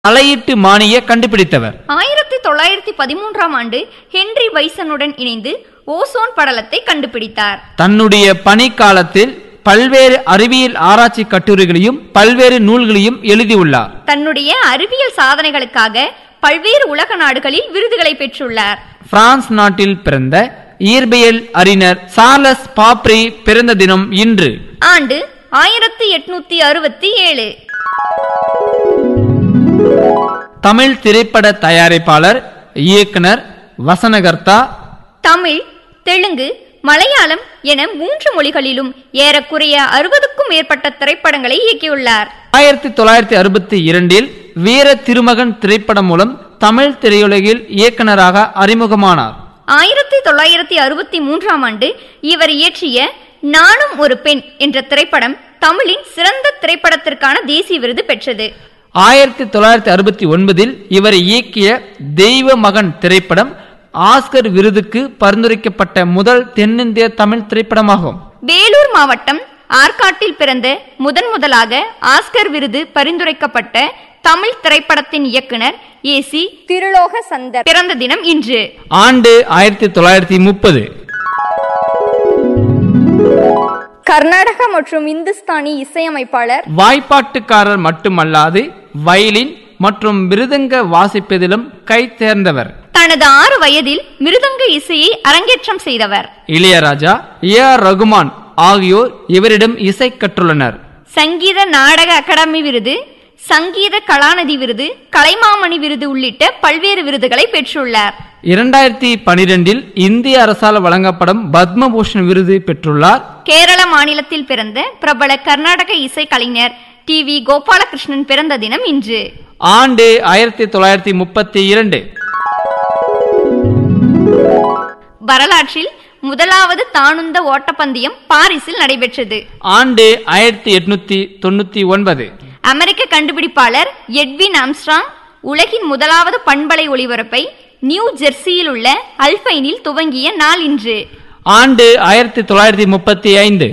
தலையீட்டு மானிய கண்டுபிடித்தவர் ஆயிரத்தி தொள்ளாயிரத்தி பதிமூன்றாம் ஆண்டு ஹென்றி வைசனுடன் இணைந்து ஓசோன் படலத்தை கண்டுபிடித்தார் தன்னுடைய பணிக்காலத்தில் பல்வேறு அறிவியல் ஆராய்ச்சி கட்டுரைகளையும் பல்வேறு நூல்களையும் எழுதியுள்ளார் தன்னுடைய அறிவியல் சாதனைகளுக்காக பல்வேறு உலக நாடுகளில் விருதுகளை பெற்றுள்ளார் பிரான்ஸ் நாட்டில் பிறந்த இயற்பியல் அறிஞர் சார்லஸ் பாப்ரி பிறந்த தினம் இன்று ஆண்டு ஆயிரத்தி எட்நூத்தி அறுபத்தி ஏழு தமிழ் திரைப்பட தயாரிப்பாளர் இயக்குனர் வசனகர்த்தா தமிழ் தெலுங்கு மலையாளம் என மூன்று மொழிகளிலும் ஏறக்குறைய அறுபதுக்கும் மேற்பட்ட திரைப்படங்களை இயக்கியுள்ளார் ஆயிரத்தி தொள்ளாயிரத்தி அறுபத்தி இரண்டில் வீர திருமகன் திரைப்படம் மூலம் தமிழ் திரையுலகில் இயக்குனராக அறிமுகமானார் ஆயிரத்தி தொள்ளாயிரத்தி அறுபத்தி மூன்றாம் ஆண்டு இவர் இயற்றிய நானும் ஒரு பெண் என்ற திரைப்படம் தமிழின் சிறந்த திரைப்படத்திற்கான தேசிய விருது பெற்றது ஆயிரத்தி தொள்ளாயிரத்தி அறுபத்தி ஒன்பதில் இவர் இயக்கிய தெய்வ மகன் திரைப்படம் ஆஸ்கர் விருதுக்கு பரிந்துரைக்கப்பட்ட முதல் தென்னிந்திய தமிழ் திரைப்படமாகும் வேலூர் மாவட்டம் ஆற்காட்டில் பிறந்த முதன் முதலாக ஆஸ்கர் விருது பரிந்துரைக்கப்பட்ட தமிழ் திரைப்படத்தின் இயக்குனர் ஏ சி திருலோக சந்தர் பிறந்த தினம் இன்று ஆண்டு ஆயிரத்தி தொள்ளாயிரத்தி முப்பது கர்நாடக மற்றும் இந்துஸ்தானி இசையமைப்பாளர் வாய்ப்பாட்டுக்காரர் மட்டுமல்லாது வயலின் மற்றும் மிருதங்க வாசிப்பதிலும் கை தேர்ந்தவர் தனது ஆறு வயதில் மிருதங்க இசையை அரங்கேற்றம் செய்தவர் இளையராஜா ஏ ஆர் ரகுமான் ஆகியோர் இவரிடம் இசை கற்றுள்ளனர் சங்கீத நாடக அகாடமி விருது சங்கீத கலாநிதி விருது கலைமாமணி விருது உள்ளிட்ட பல்வேறு விருதுகளை பெற்றுள்ளார் இரண்டாயிரத்தி பனிரெண்டில் இந்திய அரசால் வழங்கப்படும் பத்மபூஷன் விருது பெற்றுள்ளார் கேரள மாநிலத்தில் பிறந்த பிரபல கர்நாடக இசை கலைஞர் டி வி கோபாலகிருஷ்ணன் பிறந்த தினம் இன்று ஆண்டு ஆயிரத்தி தொள்ளாயிரத்தி முப்பத்தி இரண்டு வரலாற்றில் முதலாவது தானுந்த ஓட்டப்பந்தயம் பாரிஸில் நடைபெற்றது ஆண்டு ஆயிரத்தி எட்நூத்தி தொண்ணூத்தி ஒன்பது அமெரிக்க கண்டுபிடிப்பாளர் எட்வின் ஆம்ஸ்ட்ராங் உலகின் முதலாவது பண்பலை ஒளிபரப்பை நியூ ஜெர்சியில் உள்ள அல்பைனில் துவங்கிய நாள் இன்று ஆண்டு ஆயிரத்தி தொள்ளாயிரத்தி முப்பத்தி ஐந்து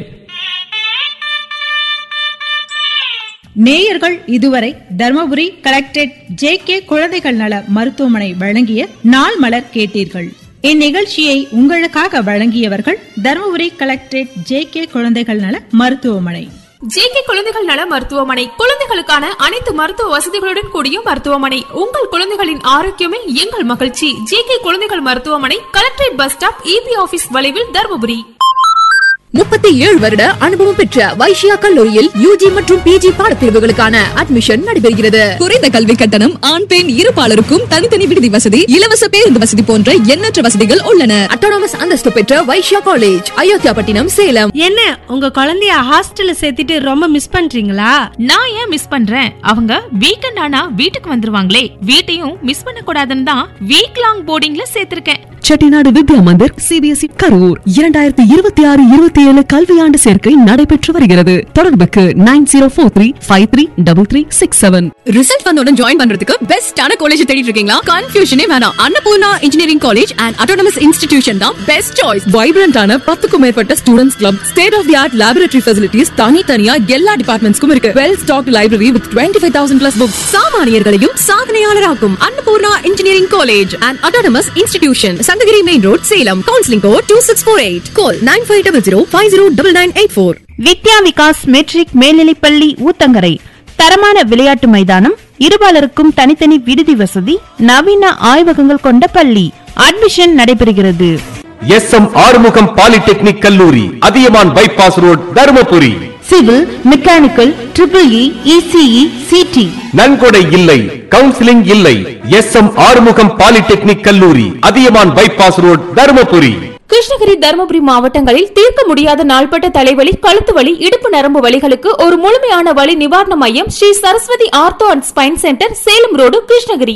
நேயர்கள் இதுவரை தர்மபுரி கலெக்டரேட் ஜே கே குழந்தைகள் நல மருத்துவமனை வழங்கிய நாள் மலர் கேட்டீர்கள் இந்நிகழ்ச்சியை உங்களுக்காக வழங்கியவர்கள் தர்மபுரி கலெக்டரேட் ஜே கே குழந்தைகள் நல மருத்துவமனை ஜேகே குழந்தைகள் நல மருத்துவமனை குழந்தைகளுக்கான அனைத்து மருத்துவ வசதிகளுடன் கூடிய மருத்துவமனை உங்கள் குழந்தைகளின் ஆரோக்கியமே எங்கள் மகிழ்ச்சி ஜேகே குழந்தைகள் மருத்துவமனை collectorate bus stop EB office வளைவில் தருமபுரி முப்பத்தி ஏழு வருட அனுபவம் பெற்ற வைஷ்யா கல்லூரியில் யூஜி மற்றும் பிஜி பாடப்பிரிவுகளுக்கான அட்மிஷன் நடைபெறுகிறது குறைந்த கல்வி கட்டணம் ஆண் பெண் இருபாலருக்கும் தனித்தனி விடுதி வசதி இலவச பேருந்து வசதி போன்ற எண்ணற்ற வசதிகள் உள்ளன அட்டானமஸ் அந்தஸ்து பெற்ற வைஷ்யா காலேஜ் அயோத்தியாபட்டினம் சேலம் என்ன உங்க குழந்தைய ஹாஸ்டல்ல சேர்த்துட்டு ரொம்ப மிஸ் பண்றீங்களா நான் ஏன் மிஸ் பண்றேன் அவங்க வீக்கெண்ட் ஆனா வீட்டுக்கு வந்துருவாங்களே வீட்டையும் மிஸ் பண்ண கூடாதுன்னு தான் வீக் லாங் போர்டிங்ல சேர்த்திருக்கேன் செட்டிநாடு வித்யா மந்திர் சிபிஎஸ்இ கரூர் இரண்டாயிரத்தி இருபத்தி ஆறு இருபத்தி ஏழு கல்வியாண்டு சேர்க்கை நடைபெற்று வருகிறது தொடர்புக்கு nine zero four three five three double three six seven result வந்தவுடன் ஜாயின் பண்றதுக்கு பெஸ்டான காலேஜ் தேடிட்டு இருக்கீங்களா கன்ஃபியூஷனே வேணாம் Annapoorna Engineering College and Autonomous Institution தான் பெஸ்ட் சாய்ஸ் வைப்ரண்டான பத்துக்கும் மேற்பட்ட students club state of the art laboratory facilities தனித்தனியா எல்லா டிபார்ட்மெண்ட்ஸ்க்கும் இருக்கு well stock library with twenty five thousand plus books சாமானியர்களையும் சாதனையாளராக்கும் Annapoorna Engineering College and Autonomous Institution Sankagiri main road Salem counselling code two six four eight call nine five double zero five zero double nine eight four Vidya Vikas matric மேல்நிலைப்பள்ளி ஊத்தங்கரை தரமான விளையாட்டு மைதானம் இருபாலருக்கும் தனித்தனி விடுதி வசதி நவீன ஆய்வகங்கள் கொண்ட பள்ளி அட்மிஷன் நடைபெறுகிறது எஸ் எம் ஆறுமுகம் பாலிடெக்னிக் கல்லூரி Athiyaman bypass road Dharmapuri civil mechanical triple E ECE CT நன்கொடை இல்லை கவுன்சிலிங் இல்லை எஸ் எம் ஆறுமுகம் பாலிடெக்னிக் கல்லூரி அதியமான் பைபாஸ் ரோட் தருமபுரி கிருஷ்ணகிரி தருமபுரி மாவட்டங்களில் தீர்க்க முடியாத நாள்பட்ட தலைவலி கழுத்து வலி இடுப்பு நரம்பு வலிகளுக்கு ஒரு முழுமையான வலி நிவாரண மையம் Sri Saraswathi ortho and spine centre Salem road Krishnagiri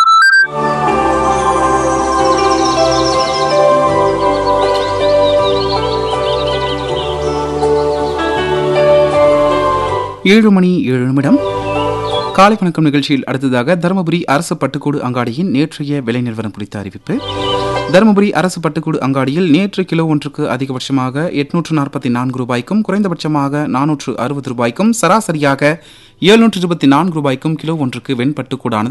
ஏழு மணி ஏழு நிமிடம் காலை வணக்கம் நிகழ்ச்சியில் அடுத்ததாக தருமபுரி அரசு பட்டுக்கூடு அங்காடியின் நேற்றைய விலை நிலவரம் குறித்த அறிவிப்பு தருமபுரி அரசு பட்டுக்கூடு அங்காடியில் நேற்று கிலோ ஒன்றுக்கு அதிகபட்சமாக எட்நூற்று நாற்பத்தி நான்கு ரூபாய்க்கும் குறைந்தபட்சமாக நானூற்று அறுபது ரூபாய்க்கும் சராசரியாக எழுநூற்று இருபத்தி நான்கு ரூபாய்க்கும் கிலோ ஒன்றுக்கு வெண்பட்டுக்கூடானது